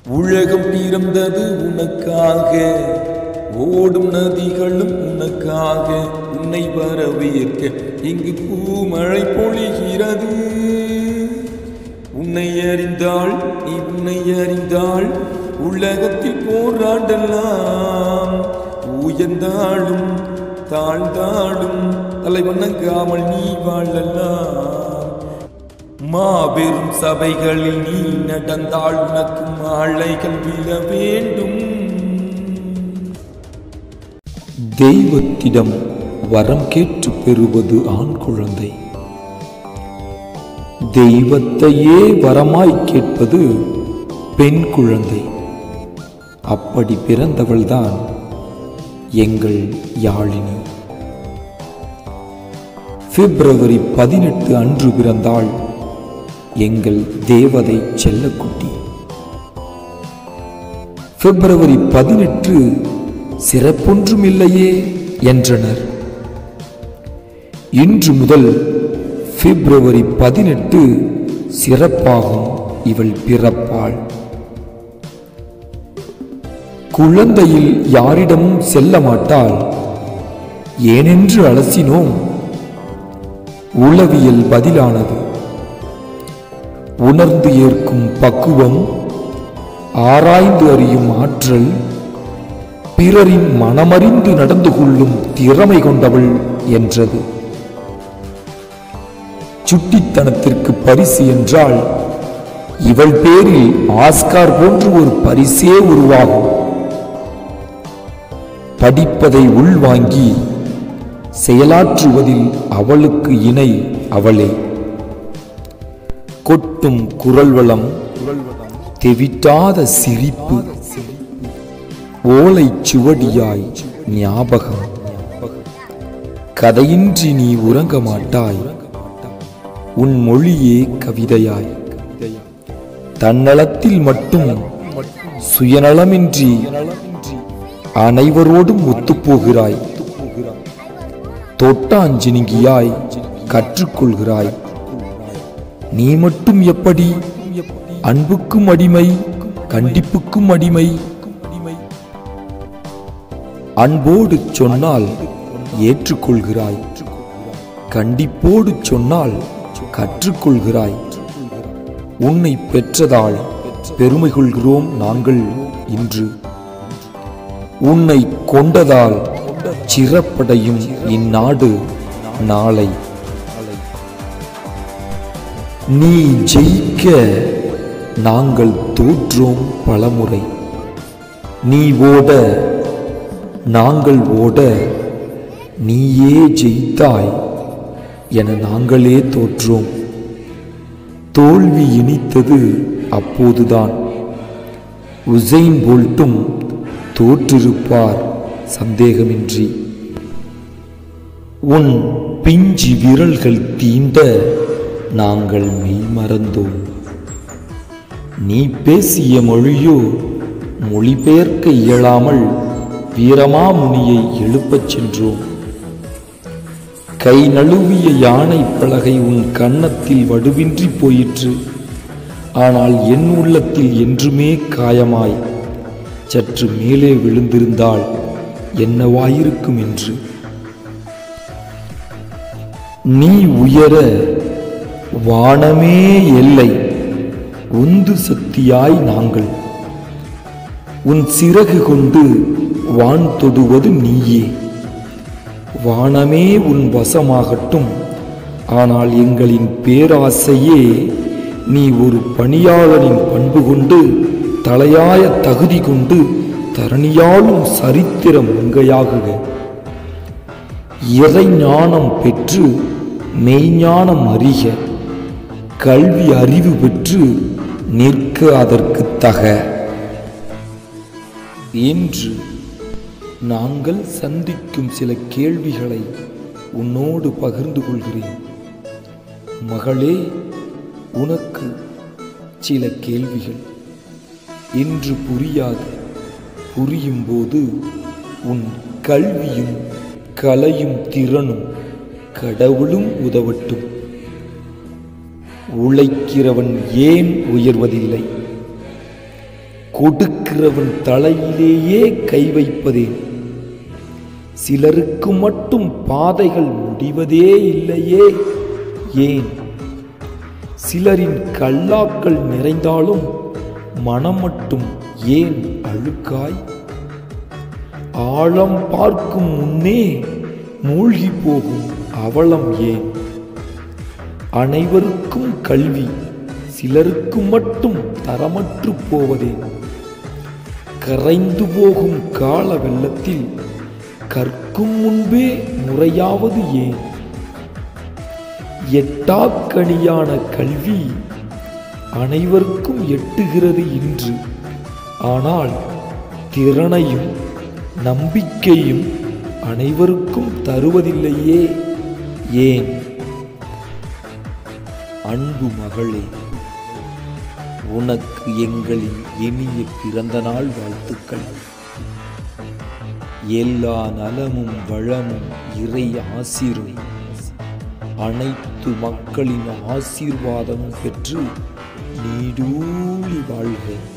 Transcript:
உலகம் பிறந்தது உனக்காக ஓடும் நதிகளும் உனக்காக உன்னை வரவேற்க இங்கு பூமழை பொழிகிறது உன்னை அறிந்தாள் நீ உன்னை அறிந்தாள் உலகத்தில் போராடலாம் உயர்ந்தாலும் தாழ்ந்தாலும் தலை வணங்காமல் நீ வாழலாம் மாபெரும் சபைகளில் நீ நடந்தால் உனக்கு மாலைகள் விழ வேண்டும் தெய்வத்திடம் வரம் கேட்டு பெறுவது ஆண் குழந்தை தெய்வத்தையே வரமாய் கேட்பது பெண் குழந்தை அப்படி பிறந்தவள்தான் எங்கள் யாழினி பிப்ரவரி பதினெட்டு அன்று பிறந்தாள் எங்கள் தேவதை செல்லக்குட்டி பிப்ரவரி பதினெட்டு சிறப்பொன்றுமில்லையே என்றனர் இன்று முதல் பிப்ரவரி பதினெட்டு சிறப்பாகும் இவள் பிறப்பாள் குழந்தையில் யாரிடமும் செல்ல மாட்டாள் ஏனென்று அலசினோம் உளவியல் பதிலானது உணர்ந்து ஏற்கும் பக்குவம் ஆராய்ந்து அறியும் ஆற்றல் பிறரின் மனமறிந்து நடந்து கொள்ளும் திறமை கொண்டவள் என்றது சுட்டித்தனத்திற்கு பரிசு என்றால் இவள் பேரில் ஆஸ்கார் போன்று ஒரு பரிசே உருவாகும் படிப்பதை உள்வாங்கி செயலாற்றுவதில் அவளுக்கு இணை அவளே கொட்டும் குரல் வளம் தெவிட்டாத சிரிப்பு ஓலை சுவடியாய் ஞாபகம் கதையின்றி நீ உறங்க மாட்டாய் உன் மொழியே கவிதையாய் தன்னலத்தில் மட்டும் சுயநலமின்றி அனைவரோடும் ஒத்துப்போகிறாய் தொட்டாஞ்சினிங்கியாய் கற்றுக்கொள்கிறாய் நீ மட்டும் எப்படி அன்புக்கும் அடிமை கண்டிப்புக்கும் அடிமை அன்போடு சொன்னால் ஏற்றுக்கொள்கிறாய் கண்டிப்போடு சொன்னால் கற்றுக்கொள்கிறாய் உன்னை பெற்றதால் பெருமை கொள்கிறோம் நாங்கள் இன்று உன்னை கொண்டதால் சிறப்படையும் இந்நாடு நாளை நீ ஜெயிக்க நாங்கள் தோற்றோம் பலமுறை நீ ஓட நாங்கள் ஓட நீயே ஜெயித்தாய் என நாங்களே தோற்றோம் தோல்வி இனித்தது அப்போதுதான் உசைன் போல்ட்டும் தோற்றிருப்பார் சந்தேகமின்றி உன் பிஞ்சி விரல்கள் தீண்ட நாங்கள் மெய்மறந்தோம் நீ பேசிய மொழியோ மொழிபெயர்க்க இயலாமல் வீரமாமுனியை எழுப்பச் சென்றோம் கை நழுவிய யானை பலகை உன் கன்னத்தில் வடுவின்றி போயிற்று ஆனால் என் உள்ளத்தில் என்றுமே காயமாய் சற்று மேலே விழுந்திருந்தால் என்னவாயிருக்கும் என்று நீ உயர வானமே எல்லை உந்து சக்தியாய் நாங்கள் உன் சிறகு கொண்டு வான் தொடுவது நீயே வானமே உன் வசமாகட்டும் ஆனால் எங்களின் பேராசையே நீ ஒரு பணியாளனின் பண்பு கொண்டு தலையாய தகுதி கொண்டு தரணியாலும் சரித்திர மங்கையாகுக இறை ஞானம் பெற்று மெய்ஞானம் அறிக கல்வி அறிவு பெற்று நிற்க அதற்கு தக இன்று நாங்கள் சந்திக்கும் சில கேள்விகளை உன்னோடு பகிர்ந்து கொள்கிறேன் மகளே உனக்கு சில கேள்விகள் இன்று புரியாது புரியும் போது உன் கல்வியும் கலையும் திறனும் கடவுளும் உதவட்டும் உழைக்கிறவன் ஏன் உயர்வதில்லை கொடுக்கிறவன் தலையிலேயே கை வைப்பதேன் சிலருக்கு மட்டும் பாதைகள் முடிவதே இல்லையே ஏன் சிலரின் கல்லாக்கள் நிறைந்தாலும் மனம் மட்டும் ஏன் அழுக்காய் ஆழம் பார்க்கும் முன்னே மூழ்கி போகும் அவலம் ஏன் அனைவருக்கும் கல்வி சிலருக்கு மட்டும் தரமற்று போவதே கரைந்து போகும் கால வெள்ளத்தில் கற்கும் முன்பே முறையாவது ஏன் எட்டாக்கணியான கல்வி அனைவருக்கும் எட்டுகிறது இன்று ஆனால் திறனையும் நம்பிக்கையும் அனைவருக்கும் தருவதில்லையே ஏன் அன்பு மகளே உனக்கு எங்களின் இனிய பிறந்த நாள் வாழ்த்துக்கள் எல்லா நலமும் வளமும் இறை ஆசீரும் அனைத்து மக்களின் ஆசீர்வாதமும் பெற்று நீடூழி வாழ்க